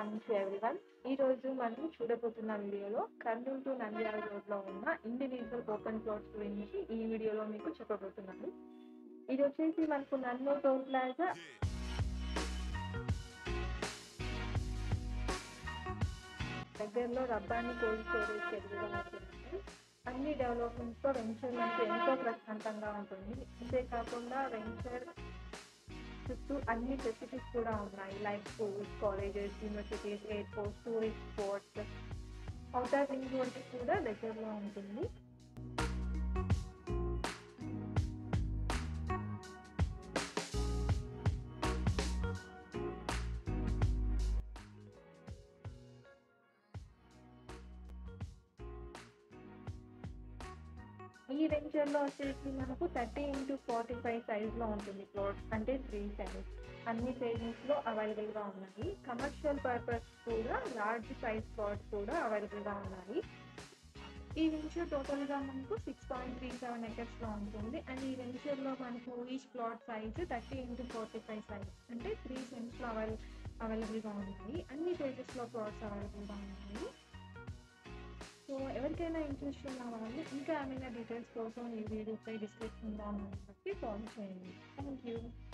morning to everyone ఈ రోజు మనం చూడబోతున్న వీడియోలో కర్నూలు టు నంద్యాల రోడ్ లో ఉన్న ఇండివిజువల్ ఓపెన్ ప్లాట్స్ గురించి ఈ వీడియోలో మీకు చెప్పబోతున్నాను ఇది వచ్చేసి మనకు నన్ను టోల్ ప్లాజా దగ్గరలో రబ్బాని కోల్డ్ స్టోరేజ్ ఎదురుగా ఉంటుంది అన్ని డెవలప్మెంట్స్ తో వెంచర్ మనకు ఎంతో ప్రశాంతంగా ఉంటుంది అంతేకాకుండా వెంచర్ చుట్టూ అన్ని ఫెసిలిటీస్ కూడా ఉన్నాయి like schools colleges universities airports tourist spots outer ring road కూడా దగ్గరలో ఉంటుంది ఈ వెంచర్ లో వచ్చేసి మనకు thirty into forty five size లో ఉంటుంది ప్లాట్స్ అంటే త్రీ సైజ్ అన్ని సైజెస్ లో అవైలబుల్ గా ఉన్నాయి కమర్షియల్ పర్పస్ కూడా లార్జ్ సైజ్ ప్లాట్స్ కూడా అవైలబుల్ గా ఉన్నాయి ఈ వెంచర్ టోటల్ గా మనకు six point three seven acres లో ఉంటుంది అండ్ ఈ వెంచర్ లో మనకు each plot size thirty into forty five size అంటే త్రీ సెంట్స్ లో అవైల అవైలబుల్ గా ఉన్నాయి అన్ని సైజెస్ లో ప్లాట్స్ అవైలబుల్ గా ఉన్నాయి సో ఎవరికైనా ఇంట్రెస్ట్ ఉన్న వాళ్ళు ఇంకా ఏమైనా డీటెయిల్స్ కోసం ఈ వీడియోపై డిస్క్రిప్షన్ లో ఉన్న బట్టి కాల్ చేయండి థ్యాంక్ యూ